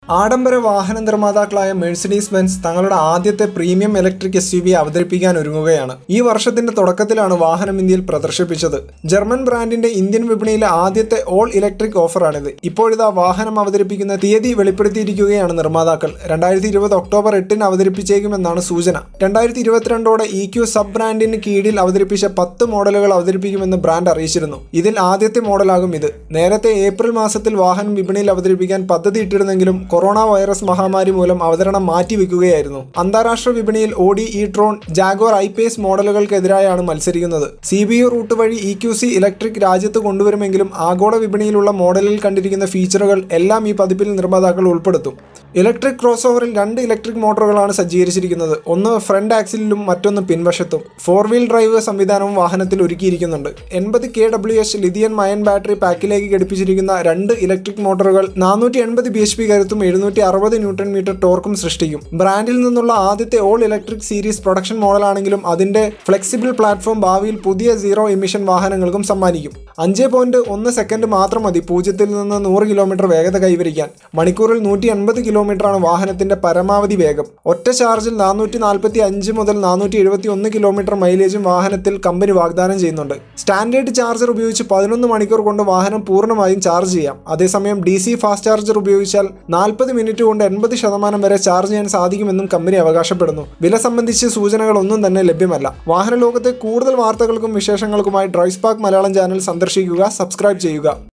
ആഡംബര വാഹന നിർമ്മാതാക്കളായ Mercedes Benz തങ്ങളുടെ ആദ്യത്തെ premium electric S U V അവതരിപ്പിക്കാൻ ഒരുങ്ങുകയാണ് ഈ വർഷത്തിന്റെ തുടക്കത്തിലാണ് വാഹനം ഇന്ത്യയിൽ പ്രദർശിപ്പിച്ചത് ജർമ്മൻ ബ്രാൻഡിന്റെ ഇന്ത്യൻ വിപണിയിലെ ആദ്യത്തെ ഓൾ ഇലക്ട്രിക് ഓഫറാണിത് ഇപ്പോഴിതാ വാഹനം അവതരിപ്പിക്കുന്ന തീയതി വെളിപ്പെടുത്തിയിരിക്കുകയാണ് നിർമ്മാതാക്കൾ രണ്ടായിരത്തി ഇരുപത് ഒക്ടോബർ എട്ടിന് അവതരിപ്പിച്ചേക്കുമെന്നാണ് സൂചന രണ്ടായിരത്തി ഇരുപത്തിരണ്ടോടെ ഇ ക്യു സബ് ബ്രാൻഡിന് കീഴിൽ അവതരിപ്പിച്ച പത്ത് മോഡലുകൾ അവതരിപ്പിക്കുമെന്ന് ബ്രാൻഡ് അറിയിച്ചിരുന്നു ഇതിൽ ആദ്യത്തെ മോഡലാകും ഇത് നേരത്തെ ഏപ്രിൽ മാസത്തിൽ വാഹനം വിപണിയിൽ അവതരിപ്പിക്കാൻ പദ്ധതി ഇട്ടിരുന്നെങ്കിലും കൊറോണ വൈറസ് മഹാമാരി മൂലം അവതരണം മാറ്റിവെക്കുകയായിരുന്നു അന്താരാഷ്ട്ര വിപണിയിൽ Audi E tron Jaguar I P S മോഡലുകൾക്കെതിരായാണ് മത്സരിക്കുന്നത് സി ബി യു റൂട്ട് വഴി ഇ ക്യു സി ഇലക്ട്രിക് രാജ്യത്ത് കൊണ്ടുവരുമെങ്കിലും ആഗോള വിപണിയിലുള്ള മോഡലിൽ കണ്ടിരിക്കുന്ന ഫീച്ചറുകൾ എല്ലാം ഈ പതിപ്പിൽ നിർമ്മാതാക്കൾ ഉൾപ്പെടുത്തും ഇലക്ട്രിക് ക്രോസ് ഓവറിൽ രണ്ട് ഇലക്ട്രിക് മോട്ടോറുകളാണ് സജ്ജീകരിച്ചിരിക്കുന്നത് ഒന്ന് ഫ്രണ്ട് ആക്സിലും മറ്റൊന്ന് പിൻവശത്തും ഫോർ വീൽ ഡ്രൈവ് സംവിധാനവും വാഹനത്തിൽ ഒരുക്കിയിരിക്കുന്നുണ്ട് എൺപത് K W H lithium ion battery പാക്കിലേക്ക് ഘടിപ്പിച്ചിരിക്കുന്ന രണ്ട് ഇലക്ട്രിക് മോട്ടോറുകൾ നാനൂറ്റി എൺപത് ബി എച്ച് പി കരുത്തും എഴുന്നൂറ്റി അറുപത് ന്യൂട്ടൺ മീറ്റർ ടോർക്കും സൃഷ്ടിക്കും ബ്രാൻഡിൽ നിന്നുള്ള ആദ്യത്തെ ഓൾ ഇലക്ട്രിക് സീരീസ് പ്രൊഡക്ഷൻ മോഡലാണെങ്കിലും അതിന്റെ ഫ്ലെക്സിബിൾ പ്ലാറ്റ്ഫോം ഭാവിയിൽ പുതിയ സീറോ എമിഷൻ വാഹനങ്ങൾക്കും സമ്മാനിക്കും അഞ്ച് പോയിന്റ് ഒന്ന് സെക്കൻഡ് മാത്രം മതി പൂജ്യത്തിൽ നിന്ന് നൂറ് കിലോമീറ്റർ വേഗത കൈവരിക്കാൻ മണിക്കൂറിൽ നൂറ്റി എൺപത് കിലോമീറ്ററാണ് വാഹനത്തിന്റെ പരമാവധി വേഗം ഒറ്റ ചാർജിൽ നാനൂറ്റി നാൽപ്പത്തി അഞ്ച് മുതൽ നാനൂറ്റി എഴുപത്തി ഒന്ന് കിലോമീറ്റർ മൈലേജും വാഹനത്തിൽ കമ്പനി വാഗ്ദാനം ചെയ്യുന്നുണ്ട് സ്റ്റാൻഡേർഡ് ചാർജർ ഉപയോഗിച്ച് പതിനൊന്ന് മണിക്കൂർ കൊണ്ട് വാഹനം പൂർണ്ണമായും ചാർജ് ചെയ്യാം അതേസമയം ഡി സി ഫാസ്റ്റ് ചാർജർ ഉപയോഗിച്ചാൽ നാൽപ്പത് മിനിറ്റ് കൊണ്ട് എൺപത് ശതമാനം വരെ ചാർജ് ചെയ്യാൻ സാധിക്കുമെന്നും കമ്പനി അവകാശപ്പെടുന്നു വില സംബന്ധിച്ച് സൂചനകളൊന്നും തന്നെ ലഭ്യമല്ല വാഹന ലോകത്തെ കൂടുതൽ വാർത്തകൾക്കും വിശേഷങ്ങൾക്കുമായി ഡ്രൈവ് സ്പാർക്ക് മലയാളം ചാനൽ സന്ദർശിക്കുക സബ്സ്ക്രൈബ് ചെയ്യുക